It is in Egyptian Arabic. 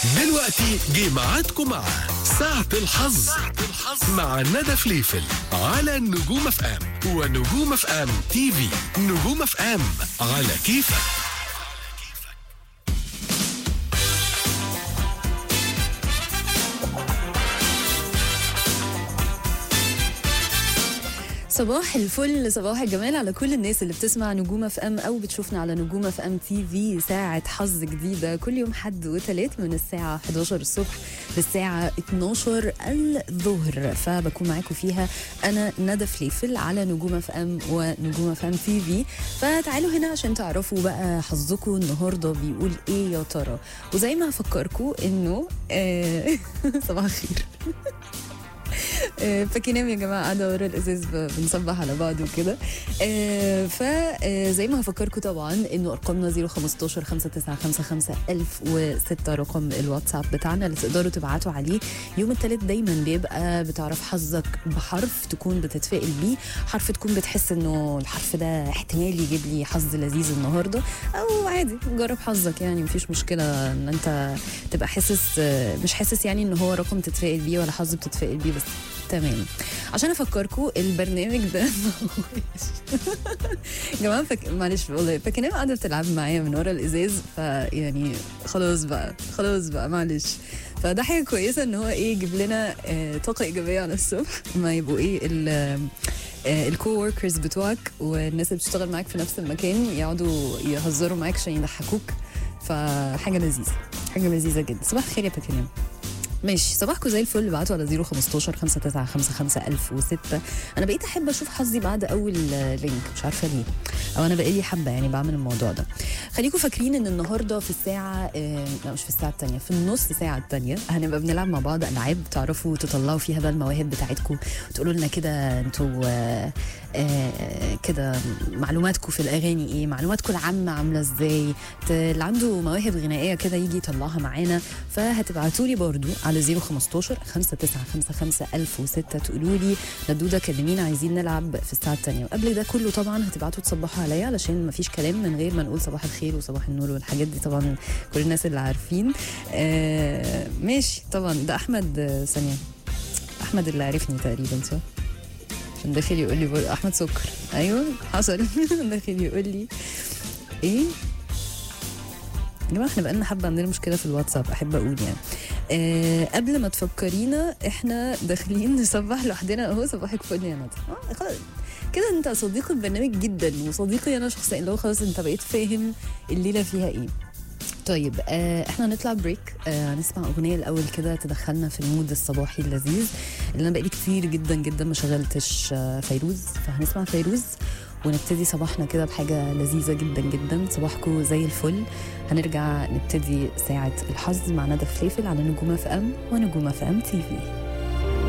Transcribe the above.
دلوقتي جه ميعادكم مع ساعة الحظ مع ندى فليفل على نجوم اف ام ونجوم اف ام تي في نجوم اف ام على كيفك صباح الفل صباح الجمال على كل الناس اللي بتسمع نجوم اف ام او بتشوفنا على نجوم اف ام تي في ساعة حظ جديدة كل يوم حد وثلاث من الساعة 11 الصبح للساعة 12 الظهر فبكون معاكم فيها انا ندى فليفل على نجوم اف ام ونجوم اف ام تي في فتعالوا هنا عشان تعرفوا بقى حظكم النهارده بيقول ايه يا ترى وزي ما هفكركم انه آه صباح الخير آه، فاكرين يا جماعه قاعده ورا الازاز ب- بنصبح على بعض وكده آه، فزي ما هفكركم طبعا انه ارقامنا 015 5955 1006 رقم الواتساب بتاعنا اللي تقدروا تبعتوا عليه يوم الثلاث دايما بيبقى بتعرف حظك بحرف تكون بتتفائل بيه حرف تكون بتحس انه الحرف ده احتمال يجيب لي حظ لذيذ النهارده او عادي جرب حظك يعني مفيش مشكله ان انت تبقى حاسس مش حاسس يعني ان هو رقم تتفائل بيه ولا حظ بتتفائل بيه بس تمام عشان افكركم البرنامج ده يا جماعه فك... معلش والله فاكرين قاعده بتلعب معايا من ورا الازاز فيعني خلاص بقى خلاص بقى معلش فده حاجه كويسه ان هو ايه يجيب لنا آه، طاقه ايجابيه على الصبح ما يبقوا ايه ال الكو وركرز بتوعك والناس اللي بتشتغل معاك في نفس المكان يقعدوا يهزروا معاك عشان يضحكوك فحاجه لذيذه حاجه لذيذه جدا صباح الخير يا باكينام ماشي صباحكم زي الفل بعتوا على 015 5955 1006 انا بقيت احب اشوف حظي بعد اول آه، لينك مش عارفه ليه او انا بقالي حبه يعني بعمل الموضوع ده خليكم فاكرين ان النهارده في الساعه آه، لا مش في الساعه الثانيه في النص ساعه الثانيه هنبقى بنلعب مع بعض العاب تعرفوا تطلعوا فيها بقى المواهب بتاعتكم وتقولوا لنا كده انتوا آه، آه، كده معلوماتكم في الاغاني ايه معلوماتكم العامه عامله ازاي ت- اللي عنده مواهب غنائيه كده يجي يطلعها معانا فهتبعتوا لي برضو على 015 5955 1006 تقولوا لي ندوده كلمينا عايزين نلعب في الساعه الثانيه وقبل ده كله طبعا هتبعتوا تصبحوا عليا علشان ما فيش كلام من غير ما نقول صباح الخير وصباح النور والحاجات دي طبعا كل الناس اللي عارفين آه ماشي طبعا ده احمد آه، ثانيه احمد اللي عرفني تقريبا صح عشان داخل يقول لي بقول احمد سكر ايوه حصل داخل يقول لي ايه يا جماعه احنا بقالنا حبه عندنا مشكله في الواتساب احب اقول يعني آه قبل ما تفكرينا احنا داخلين نصبح لوحدنا اهو صباحك فل يا ندى آه خلاص كده انت صديق البرنامج جدا وصديقي انا شخصيا اللي هو خلاص انت بقيت فاهم الليله فيها ايه طيب آه احنا هنطلع بريك آه هنسمع اغنيه الاول كده تدخلنا في المود الصباحي اللذيذ اللي انا بقالي كتير جدا جدا ما شغلتش آه فيروز فهنسمع فيروز ونبتدي صباحنا كده بحاجه لذيذه جدا جدا صباحكم زي الفل هنرجع نبتدي ساعه الحظ مع ندى فليفل على نجوم اف ام ونجوم اف ام تي في